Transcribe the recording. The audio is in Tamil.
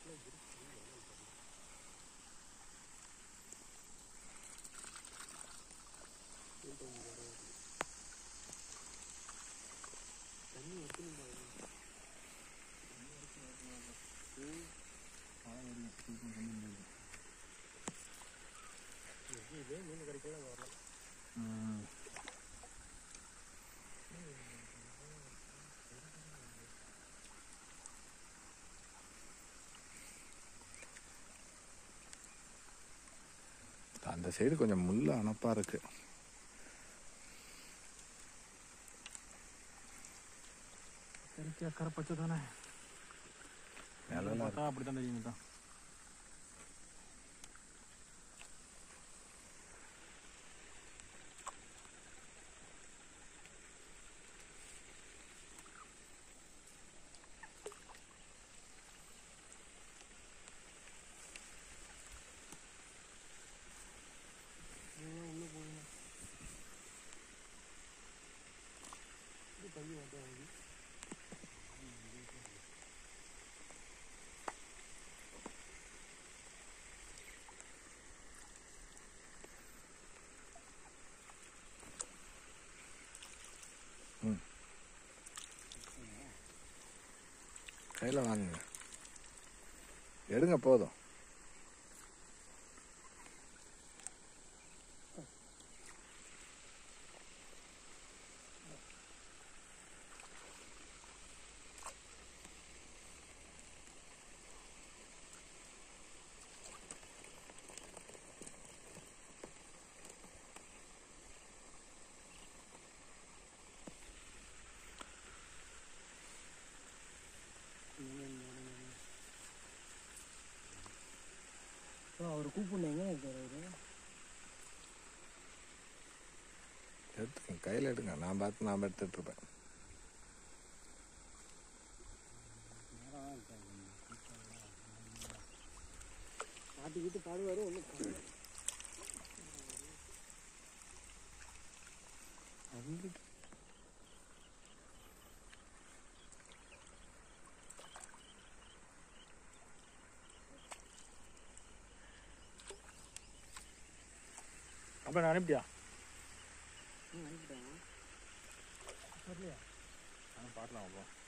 அந்த சைடு கொஞ்சம் முள்ள அணப்பா இருக்கு கரிக்கா கரை பச்சை தானே நிழலா பார்த்தா அப்படி தான் தெரியும் தான் கையில் வாங்குங்க எடுங்க போதும் அவர் கூப்பிடணும் எங்கே இருக்கார் அவரு எடுத்துக்கங்க கையில் எடுங்க நான் பார்த்து நான் எடுத்துட்டு இருப்பேன் மாட்டிக்கிட்டு பாடுவார் ஒன்றும் அப்போ நான் அனுப்பிட்டியா அனுப்பிட்டாங்க நானும் பார்க்கலாம் அப்போ